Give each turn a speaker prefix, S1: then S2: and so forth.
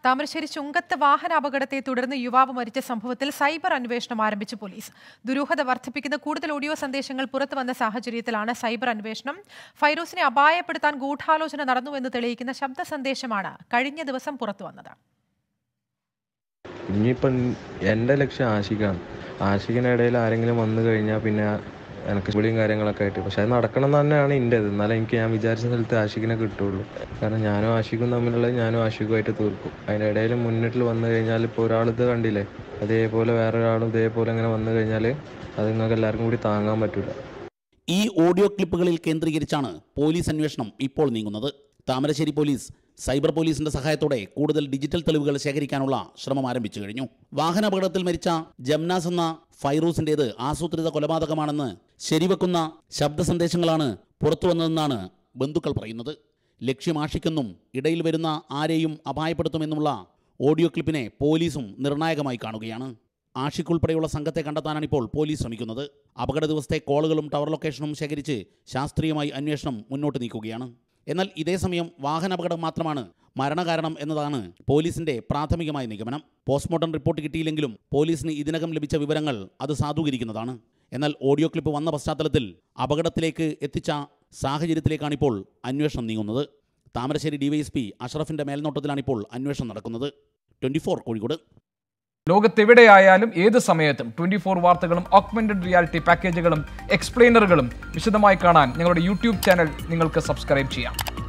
S1: താമരശ്ശേരി ചുങ്കത്ത് വാഹനാപകടത്തെ തുടർന്ന് യുവാവ് മരിച്ച സംഭവത്തിൽ സൈബർ അന്വേഷണം ആരംഭിച്ചു പോലീസ് ദുരൂഹത വർദ്ധിപ്പിക്കുന്ന കൂടുതൽ ഓഡിയോ സന്ദേശങ്ങൾ പുറത്തു വന്ന സാഹചര്യത്തിലാണ് സൈബർ അന്വേഷണം ഫൈറൂസിനെ അപായപ്പെടുത്താൻ ഗൂഢാലോചന നടന്നുവെന്ന് തെളിയിക്കുന്ന ശബ്ദ സന്ദേശമാണ് കഴിഞ്ഞ ദിവസം പുറത്തു വന്നത്
S2: ഇനിയിപ്പം എൻ്റെ ലക്ഷ്യം ആഷിക്കാണ് ആഷിക്കിനിടയിൽ ആരെങ്കിലും വന്നു കഴിഞ്ഞാൽ പിന്നെ എനിക്ക് വിളിയും കാര്യങ്ങളൊക്കെ ആയിട്ട് പക്ഷെ അത് നടക്കണം എന്ന് തന്നെയാണ് എൻ്റെ ഇത് എന്നാലും എനിക്ക് ഞാൻ വിചാരിച്ച സ്ഥലത്ത് ആഷിക്കിനെ കിട്ടുള്ളൂ കാരണം ഞാനും ആഷിക്കും തമ്മിലുള്ളത് ഞാനും ആഷിക്കുമായിട്ട് തീർക്കും അതിൻ്റെ ഇടയിൽ മുന്നിട്ടിൽ വന്നു കഴിഞ്ഞാൽ ഇപ്പോൾ ഒരാളിത് കണ്ടില്ലേ അതേപോലെ വേറൊരാളും ഇതേപോലെ അങ്ങനെ വന്നു കഴിഞ്ഞാൽ അത് നിങ്ങൾക്ക് എല്ലാവർക്കും കൂടി താങ്ങാൻ പറ്റില്ല
S3: ഈ ഓഡിയോ ക്ലിപ്പുകളിൽ കേന്ദ്രീകരിച്ചാണ് പോലീസ് അന്വേഷണം ഇപ്പോൾ നീങ്ങുന്നത് താമരശ്ശേരി പോലീസ് സൈബർ പോലീസിന്റെ സഹായത്തോടെ കൂടുതൽ ഡിജിറ്റൽ തെളിവുകൾ ശേഖരിക്കാനുള്ള ശ്രമം ആരംഭിച്ചു കഴിഞ്ഞു വാഹനാപകടത്തിൽ മരിച്ച ജംനാസ് എന്ന ഫൈറൂസിന്റേത് ആസൂത്രിത കൊലപാതകമാണെന്ന് ശരിവെക്കുന്ന ശബ്ദ സന്ദേശങ്ങളാണ് പുറത്തു വന്നതെന്നാണ് ബന്ധുക്കൾ പറയുന്നത് ലക്ഷ്യമാഷിക്കെന്നും ഇടയിൽ വരുന്ന ആരെയും അപായപ്പെടുത്തുമെന്നുമുള്ള ഓഡിയോ ക്ലിപ്പിനെ പോലീസും നിർണായകമായി കാണുകയാണ് ആഷിക്കുൾപ്പെടെയുള്ള സംഘത്തെ കണ്ടെത്താനാണ് ഇപ്പോൾ പോലീസ് ശ്രമിക്കുന്നത് അപകട ദിവസത്തെ കോളുകളും ടവർ ലൊക്കേഷനും ശേഖരിച്ച് ശാസ്ത്രീയമായി അന്വേഷണം മുന്നോട്ട് നീക്കുകയാണ് എന്നാൽ ഇതേ സമയം വാഹനാപകടം മാത്രമാണ് മരണകാരണം എന്നതാണ് പോലീസിന്റെ പ്രാഥമികമായ നിഗമനം പോസ്റ്റ്മോർട്ടം റിപ്പോർട്ട് കിട്ടിയില്ലെങ്കിലും പോലീസിന് ഇതിനകം ലഭിച്ച വിവരങ്ങൾ അത് സാധൂകരിക്കുന്നതാണ് എന്നാൽ ഓഡിയോ ക്ലിപ്പ് വന്ന പശ്ചാത്തലത്തിൽ അപകടത്തിലേക്ക് എത്തിച്ച സാഹചര്യത്തിലേക്കാണ് ഇപ്പോൾ അന്വേഷണം നീങ്ങുന്നത് താമരശ്ശേരി ഡിവൈഎസ്പി അഷ്റഫിന്റെ മേൽനോട്ടത്തിലാണ് ഇപ്പോൾ അന്വേഷണം നടക്കുന്നത് ട്വന്റി കോഴിക്കോട്
S4: ലോകത്തെവിടെയായാലും ഏത് സമയത്തും ട്വന്റി ഫോർ വാർത്തകളും ഓഗ്മെന്റഡ് റിയാലിറ്റി പാക്കേജുകളും എക്സ്പ്ലെയിനറുകളും വിശദമായി കാണാൻ ഞങ്ങളുടെ യൂട്യൂബ് ചാനൽ നിങ്ങൾക്ക് സബ്സ്ക്രൈബ് ചെയ്യാം